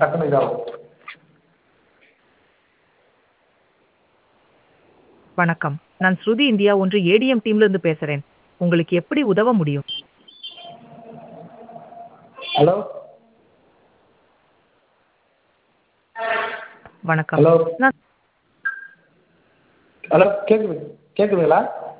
டக்குன்னு இதாகும் வணக்கம் நான் ஸ்ருதி இந்தியா ஒன்று ஏடிஎம் டீம்ல இருந்து பேசுறேன் உங்களுக்கு எப்படி உதவ முடியும் ஹலோ வணக்கம் ஹலோ நான் ஹலோ கேட்குது கேட்குதுங்களா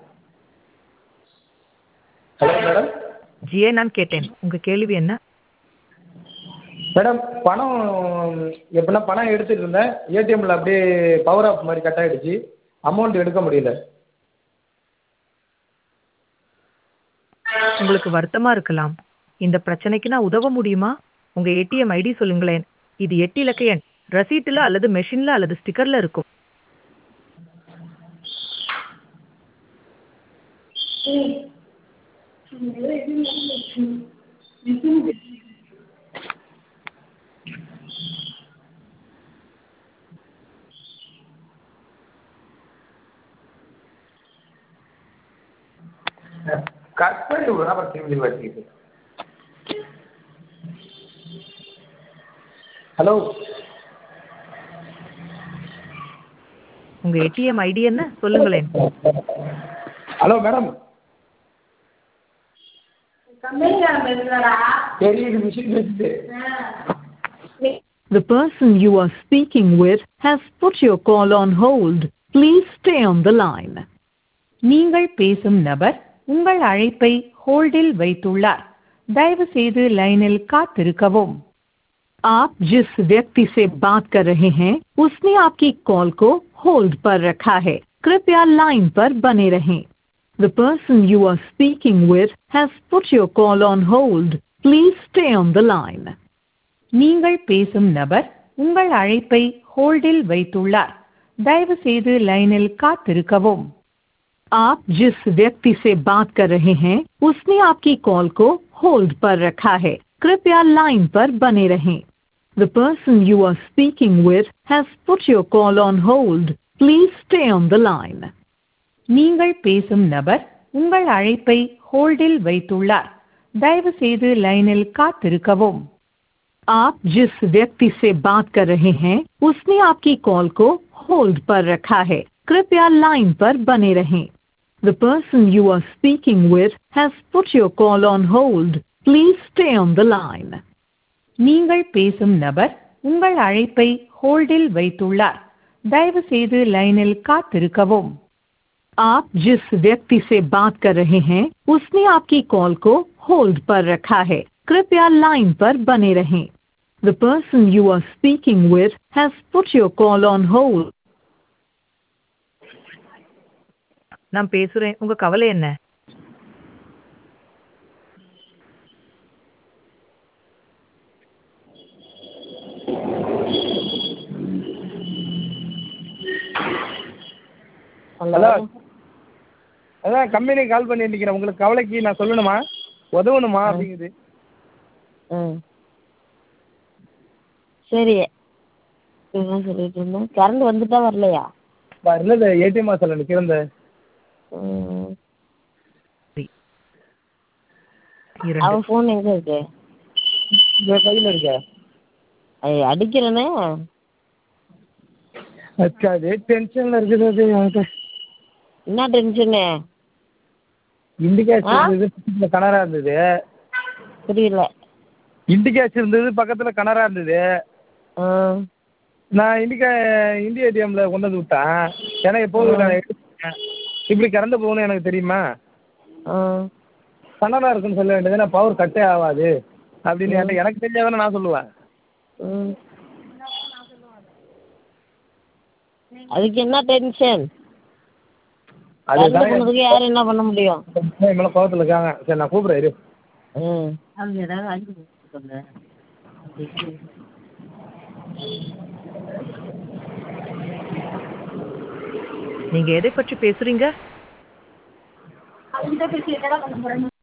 ஹலோ மேடம் ஜிஏ நான் கேட்டேன் உங்க கேள்வி என்ன மேடம் பணம் எப்படின்னா பணம் எடுத்துட்டு இருந்தேன் ஏடிஎம்ல அப்படியே பவர் ஆஃப் மாதிரி கட் ஆயிடுச்சு அமௌண்ட் எடுக்க முடியல உங்களுக்கு வருத்தமா இருக்கலாம் இந்த பிரச்சனைக்கு நான் உதவ முடியுமா உங்க ஏடிஎம் ஐடி சொல்லுங்களேன் இது எட்டு இலக்க எண் ரசீட்டுல அல்லது மெஷின்ல அல்லது ஸ்டிக்கர்ல இருக்கும் கட் பண்ணி விடுறேன் அப்புறம் திரும்பி வச்சுக்கிட்டு ஹலோ உங்க ஏடிஎம் ஐடி என்ன சொல்லுங்களேன் ஹலோ மேடம் கம்பெனிக்காரன் பேசுறாடா தெரியுது மிஷின் வச்சுட்டு The person you are speaking with has put your call on hold. Please stay on the line. நீங்கள் பேசும் நபர் உங்கள் அழைப்பை ஹோல்டில் வைத்துள்ளார் தயவு செய்து லைனில் காத்திருக்கவும் आप जिस व्यक्ति से बात कर रहे हैं उसने आपकी कॉल को होल्ड पर रखा है कृपया लाइन पर बने रहें The person you are speaking with has put your call on hold. Please stay on the line. நீங்கள் பேசும் நபர் உங்கள் அழைப்பை ஹோல்டில் வைத்துள்ளார் தயவு செய்து லைனில் காத்திருக்கவும் आप जिस व्यक्ति से बात कर रहे हैं उसने आपकी कॉल को होल्ड पर रखा है कृपया लाइन पर बने रहें The person you are speaking with has put your call on hold. Please stay on the line. நீங்கள் பேசும் நபர் உங்கள் அழைப்பை ஹோல்டில் வைத்துள்ளார் தயவு செய்து லைனில் காத்திருக்கவும் आप जिस व्यक्ति से बात कर रहे हैं उसने आपकी कॉल को होल्ड पर रखा है कृपया लाइन पर बने रहें The person you are speaking with has put your call on hold. Please stay on the line. நீங்கள் பேசும் நபர் உங்கள் அழைப்பை ஹோல்டில் வைத்துள்ளார் தயவு செய்து லைனில் காத்திருக்கவும் आप जिस व्यक्ति से बात कर रहे हैं उसने आपकी कॉल को होल्ड पर रखा है कृपया लाइन पर बने रहें The person you are speaking with has put your call on hold. நான் பேசுறேன் உங்க கவலை என்ன ஹலோ அதான் கம்பெனிக்கு கால் பண்ணி நிற்கிறேன் உங்களுக்கு கவலைக்கு நான் சொல்லணுமா உதவணுமா அப்படிங்குது ம் சரி என்ன சொல்லிட்டு இருந்தேன் கரண்ட் வந்துட்டா வரலையா இல்லை ஏடிஎம் வாசலில் நிற்கிறேன் இந்த ம் இரண்டு அவன் ஃபோன் எங்கே இருக்கு இந்த கையில் இருக்க ஐய் அடிக்கிறேனே அச்சாது டென்ஷனில் இருக்குது அது எனக்கு என்ன டென்ஷனு இண்டிகேஷன் ஆ? இருந்தது பக்கத்தில் கனரா இருந்தது புரியல இண்டிகேஷன் இருந்தது பக்கத்தில் கனரா இருந்தது ஆ நான் இண்டிகா இந்திய ஏடிஎம்மில் கொண்டு வந்து விட்டேன் ஏன்னா எப்போதும் நான் எடுத்துட்டேன் இப்படி கறந்து போகணும்னு எனக்கு தெரியுமா ஆ கனரா இருக்குன்னு சொல்ல வேண்டியது நான் பவர் கட்டே ஆகாது அப்படின்னு என்கிட்ட எனக்கு தெரியாதானே நான் சொல்லுவேன் ம் அதுக்கு என்ன டென்ஷன் கரண்ட் அதுதான் போனதுக்கு யார் என்ன பண்ண முடியும் என் மேலே கோவத்தில் இருக்காங்க சரி நான் கூப்பிட்றேன் இரு ம் நீங்க எதை பற்றி பேசுறீங்க